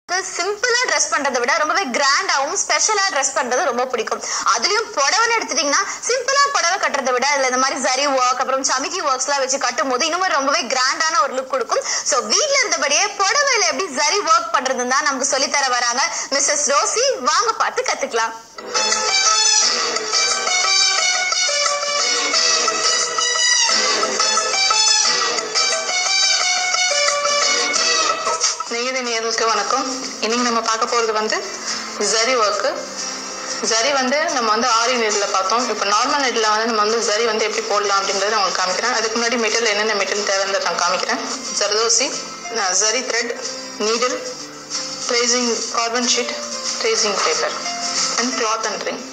சிம்பிளா ட்ரெஸ் பண்றதை விட ரொம்பவே கிராண்டாவும் ஸ்பெஷலா ட்ரெஸ் பண்றது ரொம்ப பிடிக்கும் அதுலயும் புடவைன்னு எடுத்துட்டீங்கன்னா சிம்பிளா புடவை கட்டுறதை விட அதுல இந்த மாதிரி சரி ஒர்க் அப்புறம் சமிக்கி ஒர்க்ஸ் எல்லாம் வச்சு கட்டும் போது இன்னும் ரொம்பவே கிராண்டான ஒரு லுக் கொடுக்கும் சோ வீட்ல இருந்தபடியே புடவையில எப்படி சரி ஒர்க் பண்றதுன்னு தான் நமக்கு சொல்லி தர வராங்க மிஸ்ஸஸ் ரோசி வாங்க பார்த்து கத்துக்கலாம் நெய்யது நேர்களுக்கு வணக்கம் இன்னைக்கு நம்ம பார்க்க போகிறது வந்து ஜரி ஒர்க்கு ஜரி வந்து நம்ம வந்து ஆரி நெட்டில் பார்த்தோம் இப்போ நார்மல் நெட்டில் வந்து நம்ம வந்து ஜரி வந்து எப்படி போடலாம் அப்படின்றத நான் உங்களுக்கு காமிக்கிறேன் அதுக்கு முன்னாடி மெட்டீரியல் என்னென்ன மெட்டீரியல் தேவைன்றதை நான் காமிக்கிறேன் zardosi zari thread needle tracing carbon sheet tracing paper and cloth and ring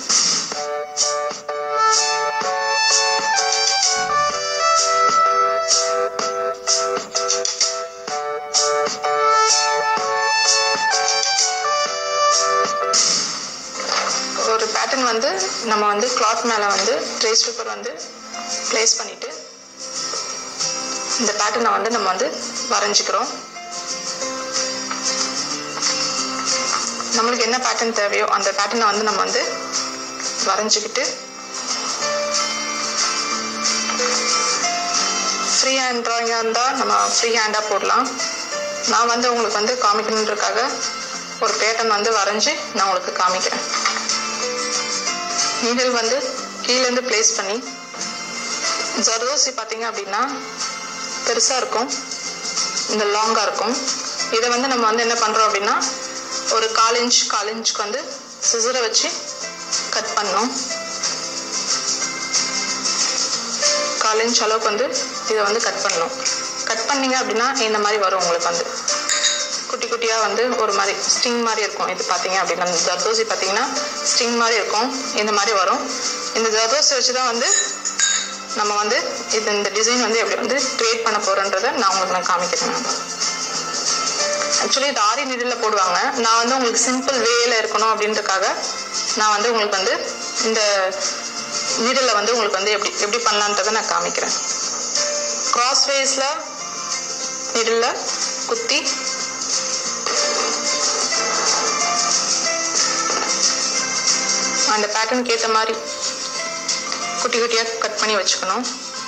ஒரு பேட்டர்ன் வந்து நம்ம வந்து கிளாத் மேலே வந்து ட்ரேஸ் பேப்பர் வந்து ப்ளேஸ் பண்ணிட்டு இந்த பேட்டர்னை வந்து நம்ம வந்து வரைஞ்சிக்கிறோம் நம்மளுக்கு என்ன பேட்டர்ன் தேவையோ அந்த பேட்டர்னை வந்து நம்ம வந்து வரைஞ்சிக்கிட்டு ஃப்ரீ ஹேண்ட் ட்ராயிங்காக இருந்தால் நம்ம ஃப்ரீ ஹேண்டாக போடலாம் நான் வந்து உங்களுக்கு வந்து காமிக்கணுன்றதுக்காக ஒரு பேட்டர்ன் வந்து வரைஞ்சி நான் உங்களுக்கு காமிக்கிறேன் நீடில் வந்து கீழேருந்து ப்ளேஸ் பண்ணி ஜர்தோசி பார்த்தீங்க அப்படின்னா பெருசாக இருக்கும் இந்த லாங்காக இருக்கும் இதை வந்து நம்ம வந்து என்ன பண்ணுறோம் அப்படின்னா ஒரு கால் இன்ச் கால் இன்ச்சுக்கு வந்து சிசரை வச்சு கட் பண்ணோம் கால் இன்ச் அளவுக்கு வந்து இதை வந்து கட் பண்ணணும் கட் பண்ணீங்க அப்படின்னா இந்த மாதிரி வரும் உங்களுக்கு வந்து குட்டி குட்டியாக வந்து ஒரு மாதிரி ஸ்டிங் மாதிரி இருக்கும் இது பார்த்தீங்க அப்படின்னா இந்த ஜர்தோசி பார்த்தீங்கன்னா ஸ்டிங் மாதிரி இருக்கும் இந்த மாதிரி வரும் இந்த ஜர்தோசி வச்சு தான் வந்து நம்ம வந்து இது இந்த டிசைன் வந்து எப்படி வந்து க்ரியேட் பண்ண போகிறோன்றதை நான் உங்களுக்கு நான் காமிக்கிறேன் நான் ஆக்சுவலி இது ஆரி நீடில் போடுவாங்க நான் வந்து உங்களுக்கு சிம்பிள் வேல இருக்கணும் அப்படின்றதுக்காக நான் வந்து உங்களுக்கு வந்து இந்த நீடில் வந்து உங்களுக்கு வந்து எப்படி எப்படி பண்ணலான்றதை நான் காமிக்கிறேன் கிராஸ் வேஸில் நீடில் குத்தி அந்த பேட்டர்னுக்கு ஏற்ற மாதிரி குட்டி குட்டியாக கட் பண்ணி வச்சுக்கணும்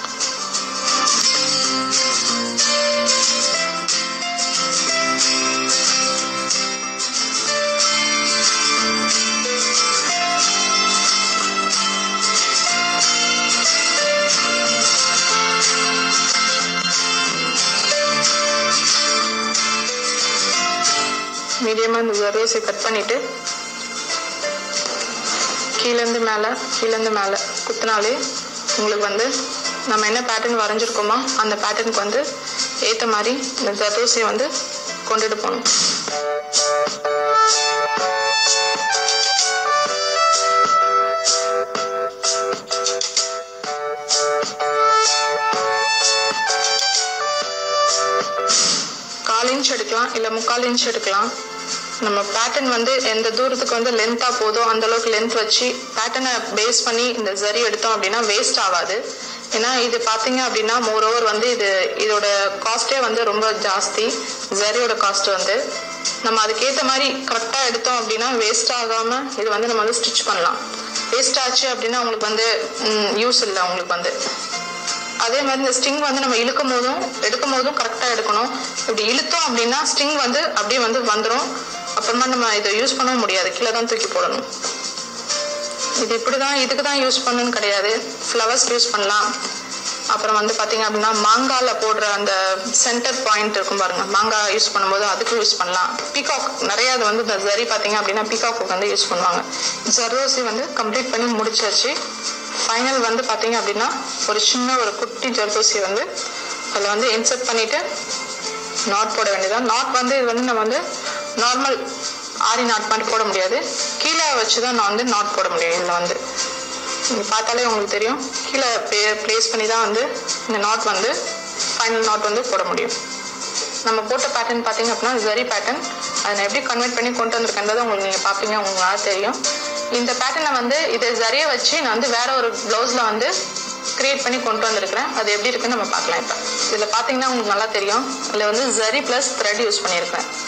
மீடியமாக இந்த ஜரோஸை கட் பண்ணிவிட்டு கீழேருந்து மேலே கீழேருந்து மேலே குத்தினாலே உங்களுக்கு வந்து நம்ம என்ன பேட்டர்ன் வரைஞ்சிருக்கோமோ அந்த பேட்டர்னுக்கு வந்து ஏற்ற மாதிரி இந்த ஜதோசியை வந்து கொண்டுட்டு போகணும் கால் இன்ச் எடுக்கலாம் இல்லை முக்கால் இன்ச் எடுக்கலாம் நம்ம பேட்டர்ன் வந்து எந்த தூரத்துக்கு வந்து லென்த்தாக போதோ அந்த அளவுக்கு லென்த் வச்சு பேட்டர்னை பேஸ் பண்ணி இந்த ஜரி எடுத்தோம் அப்படின்னா வேஸ்ட் ஆகாது ஏன்னா இது பார்த்தீங்க அப்படின்னா மோர் ஓவர் வந்து இது இதோட காஸ்ட்டே வந்து ரொம்ப ஜாஸ்தி ஜரியோட காஸ்ட் வந்து நம்ம அதுக்கேற்ற மாதிரி கரெக்டாக எடுத்தோம் அப்படின்னா வேஸ்ட் ஆகாமல் இது வந்து நம்ம வந்து ஸ்டிச் பண்ணலாம் வேஸ்ட் ஆச்சு அப்படின்னா உங்களுக்கு வந்து யூஸ் இல்லை உங்களுக்கு வந்து அதே மாதிரி இந்த ஸ்ட்ரிங் வந்து நம்ம இழுக்கும் போதும் எடுக்கும் போதும் கரெக்டாக எடுக்கணும் இப்படி இழுத்தோம் அப்படின்னா ஸ்ட்ரிங் வந்து அப்படியே வந்து வந்துடும் அப்புறமா நம்ம இதை யூஸ் பண்ணவும் முடியாது கீழே தான் தூக்கி போடணும் இது இப்படி தான் இதுக்கு தான் யூஸ் பண்ணணும்னு கிடையாது ஃப்ளவர்ஸ் யூஸ் பண்ணலாம் அப்புறம் வந்து பார்த்தீங்க அப்படின்னா மாங்காயில் போடுற அந்த சென்டர் பாயிண்ட் இருக்கும் பாருங்க மாங்காய் யூஸ் பண்ணும்போது அதுக்கு யூஸ் பண்ணலாம் பீகாக் நிறைய அது வந்து இந்த ஜரி பார்த்தீங்க அப்படின்னா பீகாக்கு வந்து யூஸ் பண்ணுவாங்க ஜர்ரோசி வந்து கம்ப்ளீட் பண்ணி முடிச்சாச்சு ஃபைனல் வந்து பார்த்தீங்க அப்படின்னா ஒரு சின்ன ஒரு குட்டி ஜர்தோசி வந்து அதில் வந்து இன்சர்ட் பண்ணிவிட்டு நாட் போட வேண்டியதான் நாட் வந்து இது வந்து நம்ம வந்து நார்மல் ஆரி நாட் மாதிரி போட முடியாது கீழே வச்சு தான் நான் வந்து நாட் போட முடியும் இதில் வந்து நீங்கள் பார்த்தாலே உங்களுக்கு தெரியும் கீழே ப்ளேஸ் பண்ணி தான் வந்து இந்த நாட் வந்து ஃபைனல் நாட் வந்து போட முடியும் நம்ம போட்ட பேட்டர்ன் பார்த்தீங்க அப்படின்னா ஜரி பேட்டர்ன் அதை நான் எப்படி கன்வெர்ட் பண்ணி கொண்டு வந்திருக்கேன்றதை உங்களுக்கு நீங்கள் பார்ப்பீங்க உங்களால் தெரியும் இந்த பேட்டர்னை வந்து இதை ஜரியை வச்சு நான் வந்து வேற ஒரு ப்ளவுஸில் வந்து கிரியேட் பண்ணி கொண்டு வந்திருக்கிறேன் அது எப்படி இருக்குன்னு நம்ம பார்க்கலாம் இப்போ இதில் பார்த்தீங்கன்னா உங்களுக்கு நல்லா தெரியும் இதில் வந்து ஜரி ப்ளஸ் த்ரெட் யூஸ் பண்ணியிருக்கேன்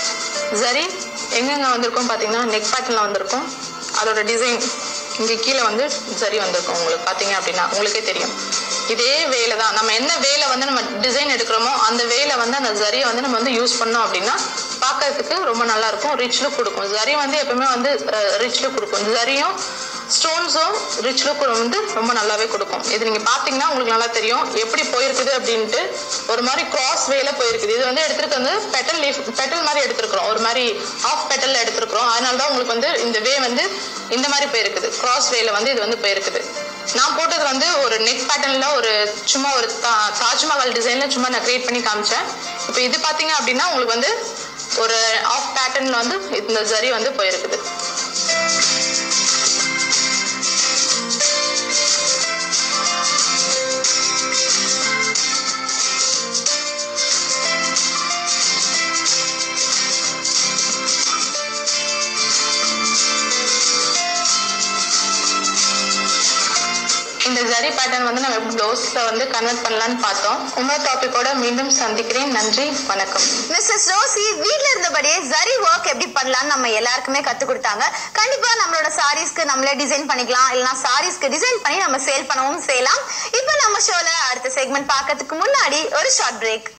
சரி எங்கெங்க வந்திருக்கும் பார்த்தீங்கன்னா நெக் பேட்டர்னில் வந்திருக்கும் அதோட டிசைன் இங்கே கீழே வந்து சரி வந்திருக்கும் உங்களுக்கு பார்த்தீங்க அப்படின்னா உங்களுக்கே தெரியும் இதே வேலை தான் நம்ம என்ன வேலை வந்து நம்ம டிசைன் எடுக்கிறோமோ அந்த வேலை வந்து அந்த ஜரியை வந்து நம்ம வந்து யூஸ் பண்ணோம் அப்படின்னா பார்க்கறதுக்கு ரொம்ப நல்லா இருக்கும் ரிச் லுக் கொடுக்கும் ஜரி வந்து எப்பவுமே வந்து ரிச் லுக் கொடுக்கும் ஜரியும் ஸ்டோன்ஸும் ரிச் லுக் வந்து ரொம்ப நல்லாவே கொடுக்கும் இது நீங்க பாத்தீங்கன்னா உங்களுக்கு நல்லா தெரியும் எப்படி போயிருக்குது அப்படின்ட்டு ஒரு மாதிரி கிராஸ் வேல போயிருக்குது இது வந்து எடுத்திருக்கிறது பெட்டல் லீஃப் பெட்டல் மாதிரி எடுத்திருக்கிறோம் ஒரு மாதிரி ஆஃப் பெட்டல்ல எடுத்திருக்கிறோம் அதனால தான் உங்களுக்கு வந்து இந்த வே வந்து இந்த மாதிரி போயிருக்குது கிராஸ் வேல வந்து இது வந்து போயிருக்குது நான் போட்டது வந்து ஒரு நெக் பேட்டர்ன்ல ஒரு சும்மா ஒரு தா- தாஜ்மஹால் டிசைன்ல சும்மா நான் கிரியேட் பண்ணி காமிச்சேன் இப்போ இது பாத்தீங்க அப்படின்னா உங்களுக்கு வந்து ஒரு ஆஃப் பேட்டர்ன்ல வந்து இந்த ஜரி வந்து போயிருக்குது இந்த ஜரி பேட்டர்ன் வந்து நம்ம ப்ளவுஸ்ல வந்து கன்வெர்ட் பண்ணலாம்னு பார்த்தோம் இன்னொரு டாபிக்கோட மீண்டும் சந்திக்கிறேன் நன்றி வணக்கம் மிஸ்ஸஸ் ரோசி வீட்ல இருந்தபடியே ஜரி ஒர்க் எப்படி பண்ணலாம்னு நம்ம எல்லாருக்குமே கத்து கொடுத்தாங்க கண்டிப்பா நம்மளோட சாரீஸ்க்கு நம்மளே டிசைன் பண்ணிக்கலாம் இல்லனா சாரீஸ்க்கு டிசைன் பண்ணி நம்ம சேல் பண்ணவும் செய்யலாம் இப்போ நம்ம ஷோல அடுத்த செக்மெண்ட் பார்க்கறதுக்கு முன்னாடி ஒரு ஷார்ட் பிரேக்